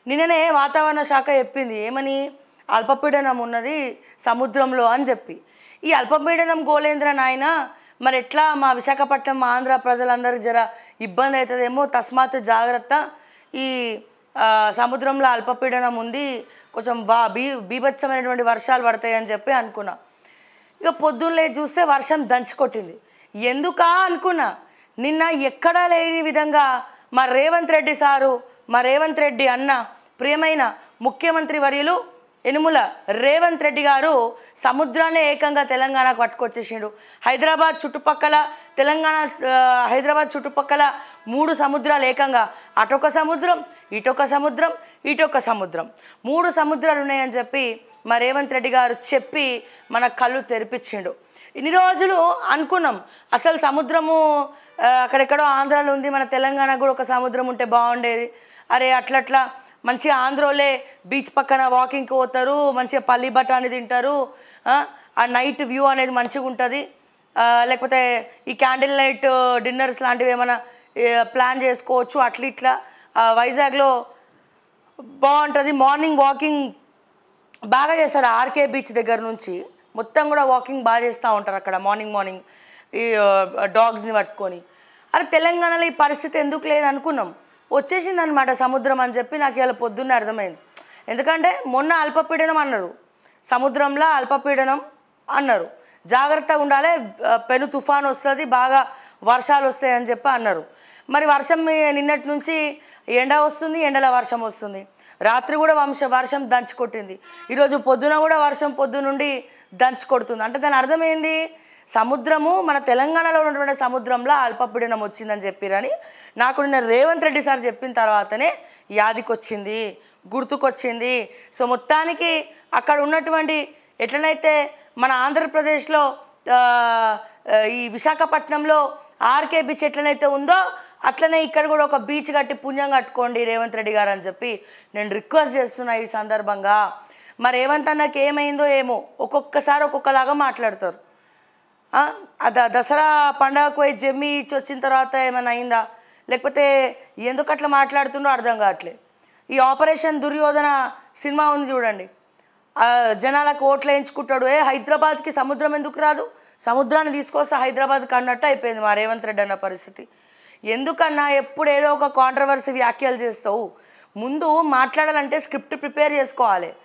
నిన్ననే వాతావరణ శాఖ చెప్పింది ఏమని అల్పపీడనం ఉన్నది సముద్రంలో అని చెప్పి ఈ అల్పపీడనం గోలేంద్ర నాయన మరి ఎట్లా మా విశాఖపట్నం మా ఆంధ్ర ప్రజలందరికీ జర ఇబ్బంది అవుతుందేమో తస్మాత్ జాగ్రత్త ఈ ఆ, సముద్రంలో అల్పపీడనం ఉంది కొంచెం వా బీ బీభత్సమైనటువంటి వర్షాలు పడతాయి అని చెప్పి అనుకున్నా ఇక పొద్దున్నే చూస్తే వర్షం దంచి కొట్టింది ఎందుకా అనుకున్నా నిన్న ఎక్కడా లేని విధంగా మా రేవంత్ రెడ్డి సారు మా రేవంత్ రెడ్డి అన్న ప్రియమైన ముఖ్యమంత్రి వర్యులు ఎనుముల రేవంత్ రెడ్డి గారు సముద్రాన్ని ఏకంగా తెలంగాణకు పట్టుకొచ్చేసిండు హైదరాబాద్ చుట్టుపక్కల తెలంగాణ ఆ, హైదరాబాద్ చుట్టుపక్కల మూడు సముద్రాలు ఏకంగా అటొక సముద్రం ఇటొక సముద్రం ఇటొక సముద్రం మూడు సముద్రాలు ఉన్నాయని చెప్పి మా రేవంత్ రెడ్డి గారు చెప్పి మన కళ్ళు తెరిపించిండు ఇన్ని రోజులు అనుకున్నాం అసలు సముద్రము ఆ, అక్కడెక్కడో ఆంధ్రాలో ఉంది మన తెలంగాణకు కూడా ఒక సముద్రం ఉంటే బాగుండేది అరే అట్లట్లా మంచిగా ఆంధ్రోలే బీచ్ పక్కన వాకింగ్కి పోతారు మంచిగా పల్లి బఠానీ తింటారు ఆ, ఆ నైట్ వ్యూ అనేది మంచిగా ఉంటుంది ఆ, లేకపోతే ఈ క్యాండిల్ లైట్ డిన్నర్స్ లాంటివి ఏమైనా ఏ, ప్లాన్ చేసుకోవచ్చు అట్లా ఇట్లా ఆ, వైజాగ్లో బాగుంటుంది మార్నింగ్ వాకింగ్ బాగా చేస్తారు ఆర్కే బీచ్ దగ్గర నుంచి మొత్తం కూడా వాకింగ్ బాగా చేస్తూ ఉంటారు అక్కడ మార్నింగ్ మార్నింగ్ ఈ డాగ్స్ని పట్టుకొని అరే తెలంగాణలో ఈ పరిస్థితి ఎందుకు లేదు అనుకున్నాం వచ్చేసింది అనమాట సముద్రం అని చెప్పి నాకు ఇలా పొద్దున్నే అర్థమైంది ఎందుకంటే మొన్న అల్పపీడనం అన్నారు సముద్రంలో అల్పపీడనం అన్నారు జాగ్రత్తగా ఉండాలి ఆ, పెను తుఫాన్ వస్తుంది బాగా వర్షాలు వస్తాయి అని చెప్పి అన్నారు మరి వర్షం ఈ- నిన్నటి నుంచి ఎండ వస్తుంది ఎండల వర్షం వస్తుంది రాత్రి కూడా వంశ వర్షం దంచి కొట్టింది ఈరోజు పొద్దున కూడా వర్షం పొద్దు నుండి దంచి కొడుతుంది అంటే దాని అర్థం ఏంది సముద్రము మన తెలంగాణలో ఉన్నటువంటి సముద్రంలో అల్పపీడనం వచ్చిందని చెప్పిరని నాకు నిన్న రేవంత్ రెడ్డి సార్ చెప్పిన తర్వాతనే యాదికొచ్చింది గుర్తుకొచ్చింది సో మొత్తానికి అక్కడ ఉన్నటువంటి ఎట్లనైతే మన ఆంధ్రప్రదేశ్లో ఆ, ఆ, ఈ విశాఖపట్నంలో ఆర్కే బీచ్ ఎట్లనైతే ఉందో అట్లనే ఇక్కడ కూడా ఒక బీచ్ కట్టి పుణ్యం కట్టుకోండి రేవంత్ రెడ్డి గారు అని చెప్పి నేను రిక్వెస్ట్ చేస్తున్నా ఈ సందర్భంగా మరి రేవంత్ అన్నకి ఏమైందో ఏమో ఒక్కొక్కసారి ఒక్కొక్కలాగా మాట్లాడతారు ఆ, ఆ ద- దసరా పండగకు పోయి జమ్మి ఇచ్చి వచ్చిన తర్వాత ఏమైనా అయిందా లేకపోతే ఎందుకు అట్లా మాట్లాడుతుండో అర్థం కావట్లే ఈ ఆపరేషన్ దుర్యోధన సినిమా ఉంది చూడండి ఆ, జనాలకు ఓట్లు వేయించుకుంటాడు ఏ హైదరాబాద్కి సముద్రం ఎందుకు రాదు సముద్రాన్ని తీసుకొస్తే హైదరాబాద్కి అన్నట్టు అయిపోయింది మా రేవంత్ రెడ్డి అన్న పరిస్థితి ఎందుకన్నా ఎప్పుడు ఏదో ఒక కాంట్రవర్సీ వ్యాఖ్యలు చేస్తావు ముందు మాట్లాడాలంటే స్క్రిప్ట్ ప్రిపేర్ చేసుకోవాలి